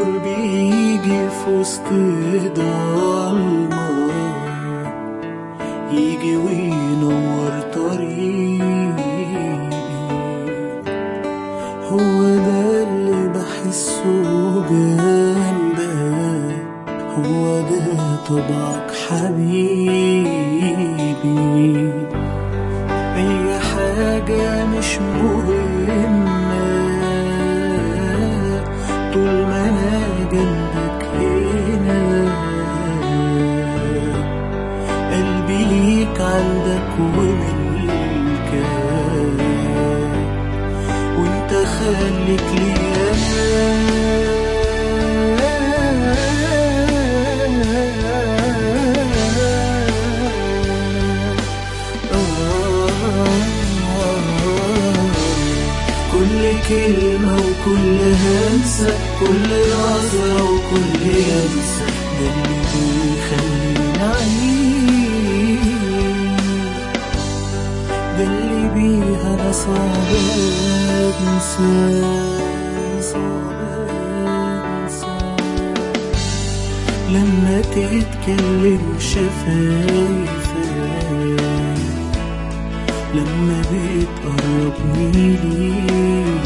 نور بيجي في وسط ضلمة يجي وينور طريقي هو ده اللي بحسه جنبك هو ده طبعك حبيبي أي حاجة مش مهمة طول ما أنا جنبك هنا قلبي ليك عندك وملكك وانت خليك لي كل كلمة وكل همسة كل نظرة وكل يمسة ده اللي بيخليني أعيش ده اللي بيها أنا صعب أنسى صعب أنسى لما تتكلم شفايفك لما بتقربني ليك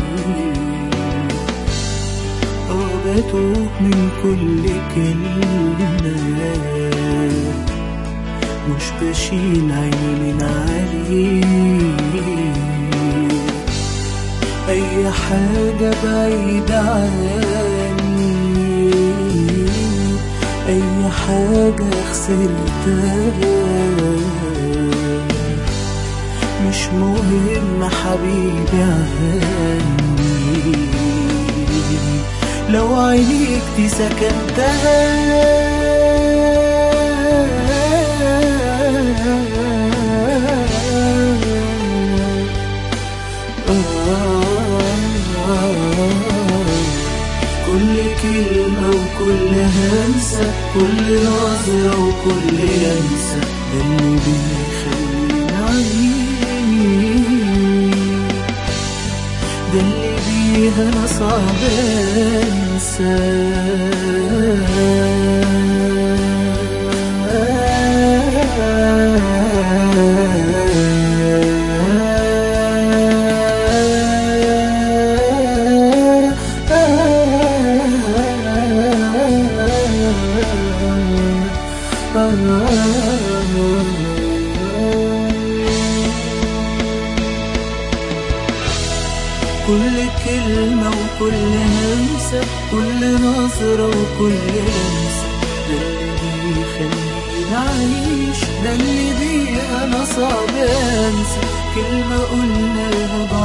اه بتوه من كل كلمة مش بشيل عيني من عليك أي حاجة بعيدة عني أي حاجة خسرتها مش مهم حبيبي عني لو عينيك دي سكنتها كل كلمة وكل همسة كل نظرة وكل لمسة ده اللي بيخليني أعيش ده اللي بيها أنا صعب كل كلمة وكل همسة كل نظرة وكل لمسة ده اللي بيخليني أعيش ده اللي بيه أنا صعب أنسى كلمة قلناها